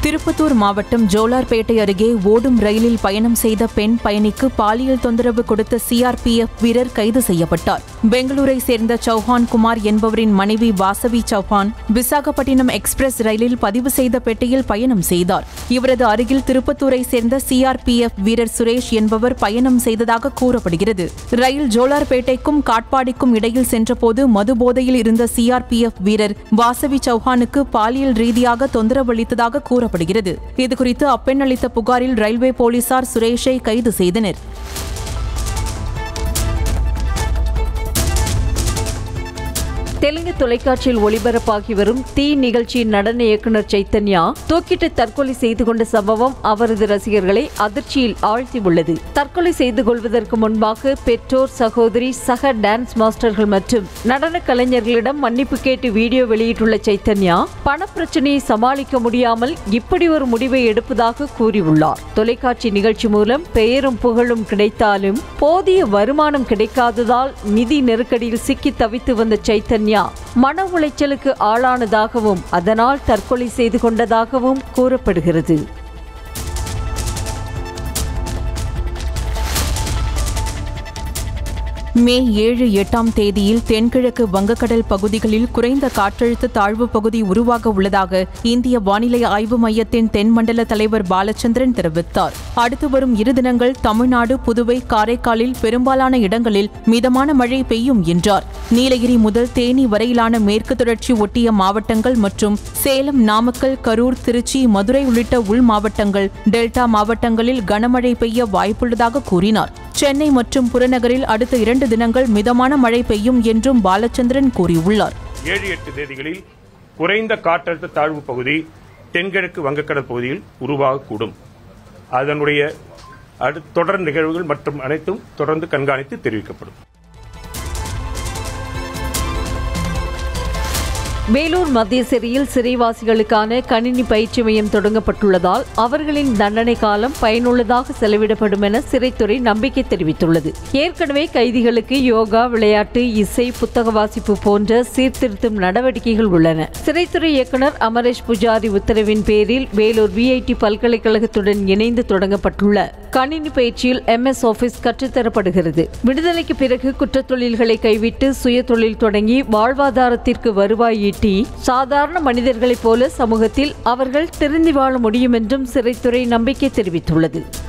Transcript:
திருப்பத்தூர் மாவட்டம் ஜோலார்பேட்டை அருகே ஓடும் ரயிலில் பயணம் செய்த பெண் பயணிக்கு பாலியல் தொந்தரவு கொடுத்த சிஆர்பிஎஃப் வீரர் கைது செய்யப்பட்டார் பெங்களூரை சேர்ந்த சௌஹான் குமார் என்பவரின் மனைவி வாசவி சௌஹான் விசாகப்பட்டினம் எக்ஸ்பிரஸ் ரயிலில் பதிவு செய்த பெட்டியில் பயணம் செய்தார் இவரது அருகில் திருப்பத்தூரை சேர்ந்த சிஆர்பிஎஃப் வீரர் சுரேஷ் என்பவர் பயணம் செய்ததாக கூறப்படுகிறது ரயில் ஜோலார்பேட்டைக்கும் காட்பாடிக்கும் இடையில் சென்றபோது மது போதையில் இருந்த சிஆர்பிஎஃப் வீரர் வாசவி சௌஹானுக்கு பாலியல் ரீதியாக தொந்தரவளித்ததாக கூறப்படுகிறது இதுகுறித்து அப்பெண் அளித்த புகாரில் ரயில்வே போலீசார் சுரேஷை கைது செய்தனர் தெலுங்கு தொலைக்காட்சியில் ஒளிபரப்பாகி வரும் தீ நிகழ்ச்சியின் நடன இயக்குனர் சைத்தன்யா தூக்கிட்டு தற்கொலை செய்து கொண்ட சம்பவம் அவரது ரசிகர்களை அதிர்ச்சியில் ஆழ்த்தியுள்ளது தற்கொலை செய்து கொள்வதற்கு முன்பாக பெற்றோர் சகோதரி சக டான்ஸ் மாஸ்டர்கள் மற்றும் நடன கலைஞர்களிடம் மன்னிப்பு கேட்டு வீடியோ வெளியிட்டுள்ள சைத்தன்யா பணப்பிரச்சனையை சமாளிக்க முடியாமல் இப்படி ஒரு முடிவை எடுப்பதாக கூறியுள்ளார் தொலைக்காட்சி நிகழ்ச்சி மூலம் பெயரும் புகழும் கிடைத்தாலும் போதிய வருமானம் கிடைக்காததால் நிதி நெருக்கடியில் சிக்கி தவித்து வந்த சைத்தன்யா மன உளைச்சலுக்கு ஆளானதாகவும் அதனால் தற்கொலை செய்து கொண்டதாகவும் கூறப்படுகிறது மே ஏழு எட்டாம் தேதியில் தென்கிழக்கு வங்கக்கடல் பகுதிகளில் குறைந்த காற்றழுத்த தாழ்வு பகுதி உருவாக உள்ளதாக இந்திய வானிலை ஆய்வு மையத்தின் தென்மண்டல தலைவர் பாலச்சந்திரன் தெரிவித்தார் அடுத்து வரும் இரு தினங்கள் தமிழ்நாடு புதுவை காரைக்காலில் பெரும்பாலான இடங்களில் மிதமான மழை பெய்யும் என்றார் நீலகிரி முதல் தேனி வரையிலான மேற்கு தொடர்ச்சி ஒட்டிய மாவட்டங்கள் மற்றும் சேலம் நாமக்கல் கரூர் திருச்சி மதுரை உள்ளிட்ட உள் மாவட்டங்கள் டெல்டா மாவட்டங்களில் கனமழை பெய்ய வாய்ப்புள்ளதாக கூறினார் சென்னை மற்றும் புறநகரில் அடுத்த இரண்டு தினங்கள் மிதமான மழை பெய்யும் என்றும் பாலச்சந்திரன் கூறியுள்ளார் ஏழு எட்டு தேதிகளில் குறைந்த காற்றழுத்த தாழ்வு பகுதி தென்கிழக்கு வங்கக்கடல் பகுதியில் உருவாகக்கூடும் அதனுடைய அடு தொடர் நிகழ்வுகள் மற்றும் அனைத்தும் தொடர்ந்து கண்காணித்து தெரிவிக்கப்படும் வேலூர் மத்திய சிறையில் சிறைவாசிகளுக்கான கணினி பயிற்சி மையம் தொடங்கப்பட்டுள்ளதால் அவர்களின் தண்டனை காலம் பயனுள்ளதாக செலவிடப்படும் என சிறைத்துறை நம்பிக்கை தெரிவித்துள்ளது ஏற்கனவே கைதிகளுக்கு யோகா விளையாட்டு இசை புத்தக வாசிப்பு போன்ற சீர்திருத்தும் நடவடிக்கைகள் உள்ளன சிறைத்துறை இயக்குனர் அமரேஷ் புஜாரி உத்தரவின் பேரில் வேலூர் விஐடி பல்கலைக்கழகத்துடன் இணைந்து தொடங்கப்பட்டுள்ள கணினி பயிற்சியில் எம்எஸ் ஆபீஸ் கற்றுத்தரப்படுகிறது விடுதலைக்கு பிறகு குற்றத் தொழில்களை கைவிட்டு சுய தொழில் தொடங்கி வாழ்வாதாரத்திற்கு வருவாய் ஈட்டி சாதாரண மனிதர்களைப் போல சமூகத்தில் அவர்கள் திருந்தி வாழ முடியும் என்றும் சிறைத்துறை நம்பிக்கை தெரிவித்துள்ளது